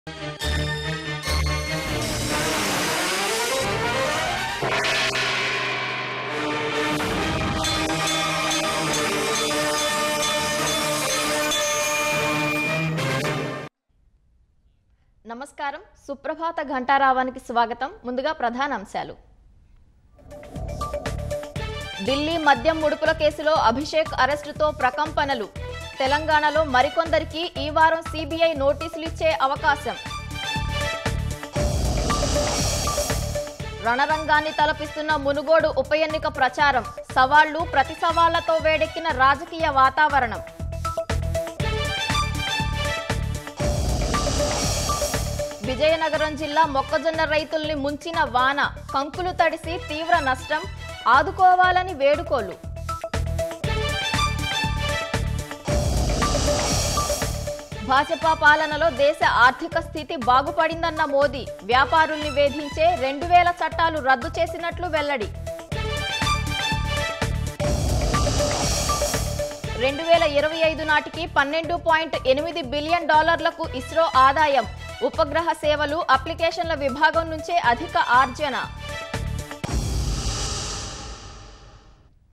నమస్కారం సుప్రభాత ఘంటారావానికి స్వాగతం ముందుగా ప్రధాన అంశాలు ఢిల్లీ మద్యం ముడుపుల కేసులో అభిషేక్ అరెస్టుతో ప్రకంపనలు తెలంగాణలో మరికొందరికి ఈ వారం సిబిఐ నోటీసులు ఇచ్చే అవకాశం రణరంగాన్ని తలపిస్తున్న మునుగోడు ఉప ఎన్నిక ప్రచారం సవాళ్లు ప్రతి సవాళ్లతో వేడెక్కిన రాజకీయ వాతావరణం విజయనగరం జిల్లా మొక్కజొన్న రైతుల్ని ముంచిన వాన కంకులు తడిసి తీవ్ర నష్టం ఆదుకోవాలని వేడుకోలు భాజపా పాలనలో దేశ ఆర్థిక స్థితి బాగుపడిందన్న మోదీ వ్యాపారుల్ని వేధించే రెండు వేల చట్టాలు రద్దు చేసినట్లు వెల్లడి రెండు వేల ఇరవై ఐదు నాటికి పన్నెండు పాయింట్ ఎనిమిది బిలియన్ డాలర్లకు ఇస్రో ఆదాయం ఉపగ్రహ సేవలు అప్లికేషన్ల విభాగం నుంచే అధిక ఆర్జన